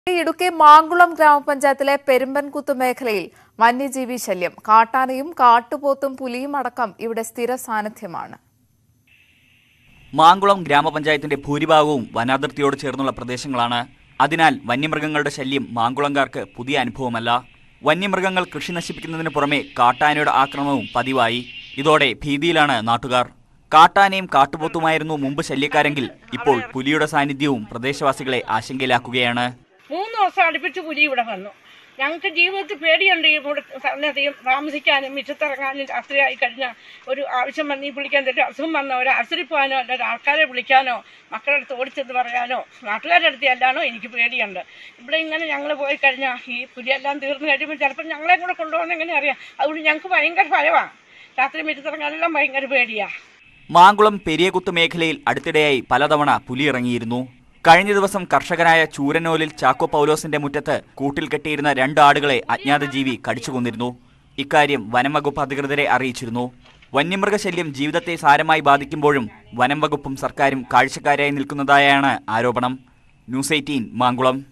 ഇടുക്കി മാങ്കുളം ഗ്രാമപഞ്ചായത്തിലെ പെരുമ്പൻകുത്ത് മേഖലയിൽ വന്യജീവി ശല്യം കാട്ടാനയും കാട്ടുപോത്തും പുലിയും അടക്കം ഇവിടെ സ്ഥിര സാന്നിധ്യമാണ് മാങ്കുളം ഗ്രാമപഞ്ചായത്തിന്റെ ഭൂരിഭാഗവും വനാതിർത്തിയോട് ചേർന്നുള്ള പ്രദേശങ്ങളാണ് അതിനാൽ വന്യമൃഗങ്ങളുടെ ശല്യം മാങ്കുളംകാർക്ക് പുതിയ അനുഭവമല്ല വന്യമൃഗങ്ങൾ കൃഷി നശിപ്പിക്കുന്നതിന് പുറമെ കാട്ടാനയുടെ ആക്രമണവും പതിവായി ഇതോടെ ഭീതിയിലാണ് നാട്ടുകാർ കാട്ടാനയും കാട്ടുപോത്തുമായിരുന്നു മുമ്പ് ശല്യക്കാരെങ്കിൽ ഇപ്പോൾ പുലിയുടെ സാന്നിധ്യവും പ്രദേശവാസികളെ ആശങ്കയിലാക്കുകയാണ് മൂന്ന് ദിവസം അടുപ്പിച്ച് പുലി ഇവിടെ വന്നു ഞങ്ങൾക്ക് ജീവിതത്തിൽ പേടിയുണ്ട് ഈ ഇവിടെ സന്നദ്ധയും താമസിക്കാനും മിറ്റത്തിറങ്ങാനും രാത്രിയായി കഴിഞ്ഞാൽ ഒരു ആവശ്യം വന്ന് ഈ വിളിക്കാൻ തരും അസുഖം വന്നോ ഒരു ആശുപത്രി പോകാനോ അല്ല ഒരു ആൾക്കാരെ വിളിക്കാനോ മക്കളുടെ അടുത്ത് ഓടിച്ചെന്ന് പറയാനോ നാട്ടുകാരുടെ അടുത്ത് ചെല്ലാനോ എനിക്ക് പേടിയുണ്ട് ഇവിടെ ഇങ്ങനെ ഞങ്ങൾ പോയി കഴിഞ്ഞാൽ ഈ പുലിയെല്ലാം തീർന്നു കഴിയുമ്പോൾ ചിലപ്പോൾ ഞങ്ങളെ കൂടെ കൊണ്ടുപോകുന്ന എങ്ങനെ അറിയാം അതുകൊണ്ട് ഞങ്ങൾക്ക് ഭയങ്കര ഭയമാണ് രാത്രി മിറ്റത്തിറങ്ങാനെല്ലാം ഭയങ്കര പേടിയാണ് മാങ്കുളം പെരിയകുത്ത് മേഖലയിൽ അടുത്തിടെയായി പലതവണ പുലി ഇറങ്ങിയിരുന്നു കഴിഞ്ഞ ദിവസം കർഷകനായ ചൂരനോലിൽ ചാക്കോ പൗലോസിന്റെ മുറ്റത്ത് കൂട്ടിൽ കെട്ടിയിരുന്ന രണ്ട് ആടുകളെ അജ്ഞാത ജീവി കടിച്ചുകൊന്നിരുന്നു ഇക്കാര്യം വനം വകുപ്പ് അധികൃതരെ അറിയിച്ചിരുന്നു വന്യമൃഗശല്യം ജീവിതത്തെ സാരമായി ബാധിക്കുമ്പോഴും വനം വകുപ്പും സർക്കാരും കാഴ്ചക്കാരായി നിൽക്കുന്നതായാണ് ആരോപണം ന്യൂസ് എയ്റ്റീൻ മാങ്കുളം